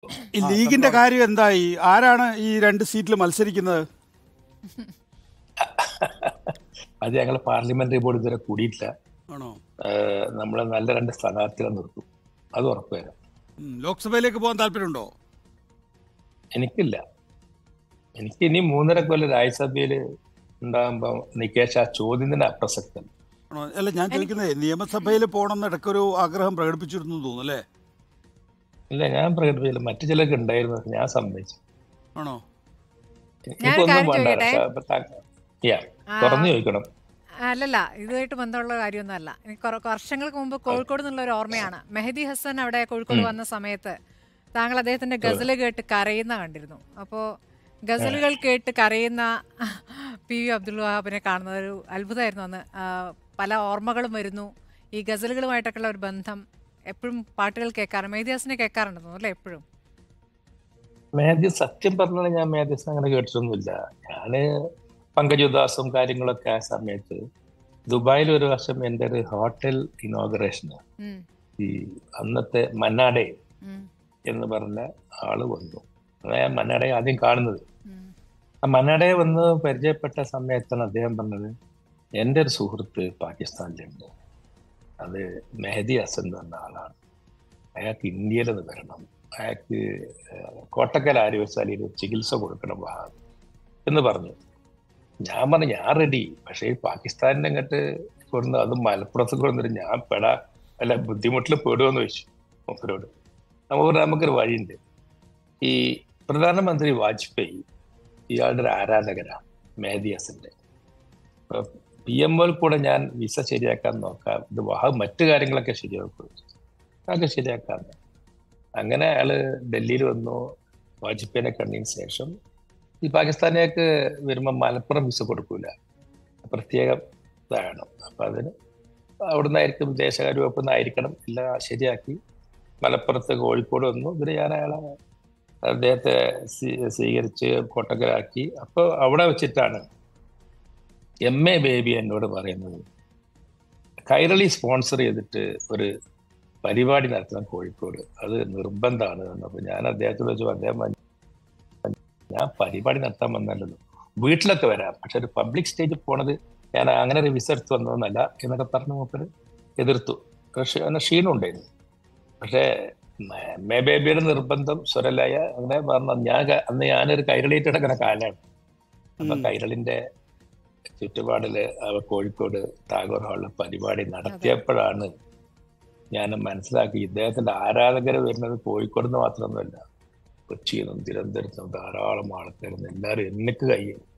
ഈ ലീഗിന്റെ കാര്യം എന്തായി ആരാണ് ഈ രണ്ട് സീറ്റിൽ മത്സരിക്കുന്നത് അത് ഞങ്ങൾ പാർലമെന്ററി ബോർഡ് ഇതുവരെ കൂടിയിട്ടില്ല ആണോ നമ്മൾ നല്ല രണ്ട് സ്ഥാനാർത്ഥികളെ നിർത്തും അത് ഉറപ്പുവരാം ഉം, ലോക്സഭയിലേക്ക് പോകാൻ താല്പര്യമുണ്ടോ എനിക്കില്ല എനിക്ക് ഇനി മൂന്നര കൊല്ലം രാജ്യസഭയിൽ ഉണ്ടാകുമ്പോൾ നികേഷ് ആ ചോദ്യം തന്നെ അപ്രസക്തം ആണോ അല്ല ഞാൻ ചോദിക്കുന്നത് നിയമസഭയിൽ പോകണമെന്ന് ഇടയ്ക്കൊരു ആഗ്രഹം പ്രകടിപ്പിച്ചിരുന്നു എന്ന് തോന്നുന്നു അല്ലേ ഇല്ല ഞാൻ പ്രകടിപ്പിച്ചില്ല മറ്റു ചിലർക്ക് ഉണ്ടായിരുന്നു പക്ഷെ ഞാൻ സമ്മതിച്ചു ആണോ എനിക്കൊന്നും കാര്യം വേണ്ട ചോദിക്കട്ടെ? പക്ഷെ അപ്പൊ താ- Yeah, ആ, തുറന്നു ചോദിക്കണം അല്ലല്ല ഇതുമായിട്ട് ബന്ധമുള്ള കാര്യമൊന്നുമല്ല എനിക്ക് കുറെ വർഷങ്ങൾക്ക് മുമ്പ് കോഴിക്കോട് നിന്നുള്ള ഒരു ഓർമ്മയാണ് മെഹദി ഹസൻ അവിടെ കോഴിക്കോട് വന്ന സമയത്ത് താങ്കൾ അദ്ദേഹത്തിന്റെ ഗസൽ കേട്ട് കരയുന്ന കണ്ടിരുന്നു അപ്പോൾ ഗസലുകൾ കേട്ട് കരയുന്ന പി വി അബ്ദുൽ വഹാബിനെ കാണുന്നത് ഒരു അത്ഭുതമായിരുന്നു അന്ന് ആ, പല ഓർമ്മകളും വരുന്നു ഈ ഗസലുകളുമായിട്ടൊക്കെയുള്ള ഒരു ബന്ധം എപ്പോഴും പാട്ടുകൾ കേൾക്കാറ് മെഹദി ഹസനെ കേൾക്കാറുണ്ടെന്ന് തോന്നുന്നു അല്ലേ എപ്പോഴും മേധ്യ സത്യം പറഞ്ഞാൽ ഞാൻ മേധ്യസ് അങ്ങനെ കേട്ടിട്ടൊന്നുമില്ല ഞാന് പങ്കജുദാസും കാര്യങ്ങളൊക്കെ ആ സമയത്ത് ദുബായിൽ ഒരു വർഷം എൻ്റെ ഒരു ഹോട്ടൽ ഇനോഗ്രേഷന് ഉം, ഈ അന്നത്തെ മന്നാടെ ഉം, എന്ന് പറഞ്ഞ ആള് വന്നു അതാ ഞാൻ മന്നാടെ ആദ്യം കാണുന്നത് ഉം, ആ മന്നാടെ വന്ന് പരിചയപ്പെട്ട സമയത്താണ് അദ്ദേഹം പറഞ്ഞത് എൻ്റെ ഒരു സുഹൃത്ത് പാകിസ്ഥാനിലുണ്ട് അത് മെഹദി ഹസൻ എന്ന് പറഞ്ഞ ആളാണ് അയാൾക്ക് ഇന്ത്യയിൽ നിന്ന് വരണം അയാൾക്ക് ഏഹ്, കോട്ടക്കൽ ആര്യവശാലയിൽ ചികിത്സ കൊടുക്കണം വഹാബ് എന്ന് പറഞ്ഞു ഞാൻ പറഞ്ഞു ഞാൻ റെഡി പക്ഷേ ഈ പാകിസ്ഥാനിനെ അങ്ങോട്ട് കൊടുന്ന് അത് മലപ്പുറത്ത് കൊടുന്നിട്ട് ഞാൻ പെടാ അല്ല ബുദ്ധിമുട്ടിൽ പെടുമെന്ന് ചോദിച്ചു മൂപ്പരോട് നമുക്ക് പറഞ്ഞു, നമുക്കൊരു വഴിയുണ്ട് ഈ പ്രധാനമന്ത്രി വാജ്പേയി ഇയാളുടെ ഒരു ആരാധകരാണ് മെഹദി ഹസന്റെ പി എം ഒയിൽ കൂടെ ഞാൻ വിസ ശരിയാക്കാൻ നോക്കാം ഇത് വഹാബ് മറ്റു കാര്യങ്ങളൊക്കെ ശരിയാക്കും അതൊക്കെ ശരിയാക്കാം അങ്ങനെ അയാള് ഡൽഹിയിൽ വന്നു വാജ്പേയിനെ കണ്ടതിന് ശേഷം ഈ പാകിസ്ഥാനിലേക്ക് വരുമ്പോൾ മലപ്പുറം വിസ കൊടുക്കൂല പ്രത്യേകം ഇതാണ് അപ്പൊ അതിന് അവിടുന്നായിരിക്കും വിദേശകാര്യ വകുപ്പിൽ നിന്നായിരിക്കണം എല്ലാം ശരിയാക്കി മലപ്പുറത്ത് കോഴിക്കോട് വന്നു ഇവര് ഞാൻ അയാളെ അദ്ദേഹത്തെ സ്വീ- സ്വീകരിച്ച് കൊട്ടക്കലാക്കി അപ്പോൾ അവിടെ വെച്ചിട്ടാണ് എം എ ബേബി എന്നോട് പറയുന്നത് കൈരളി സ്പോൺസർ ചെയ്തിട്ട് ഒരു പരിപാടി നടത്തണം കോഴിക്കോട് അത് നിർബന്ധമാണ് എന്നപ്പോൾ ഞാൻ അദ്ദേഹത്തോട് വെച്ചു അദ്ദേഹം പറഞ്ഞു, ഞാൻ പരിപാടി നടത്താൻ വന്നല്ലോ വീട്ടിലൊക്കെ വരാം പക്ഷെ ഒരു പബ്ലിക് സ്റ്റേജിൽ പോണത് ഞാൻ അങ്ങനെ ഒരു വിസ എടുത്ത് വന്നതെന്നല്ല എന്നൊക്കെ പറഞ്ഞ് മൂപ്പര് എതിർത്തു പക്ഷെ അങ്ങനെ ക്ഷീണം ഉണ്ടായിരുന്നു പക്ഷേ മേ- മേ ബേബിയുടെ നിർബന്ധം സ്വരലായ അങ്ങനെ പറഞ്ഞു ഞാൻ ക- അന്ന് ഞാനൊരു കൈരളിയിട്ട് കിടക്കുന്ന കാലാണ് അപ്പൊ ഉം. കൈരളിന്റെ ചുറ്റുപാടില് അവ കോഴിക്കോട് ടാഗോർ ഹാളിൽ പരിപാടി നടത്തിയപ്പോഴാണ് ഞാൻ മനസ്സിലാക്കി ഇദ്ദേഹത്തിന്റെ ആരാധകർ വരുന്നത് കോഴിക്കോട് നിന്ന് മാത്രമൊന്നുമല്ല കൊച്ചിയിൽ നിന്നും തിരുവനന്തപുരത്ത് നിന്നും ധാരാളം ആൾക്കാരുന്നു എല്ലാവരും എനിക്ക് കയ്യും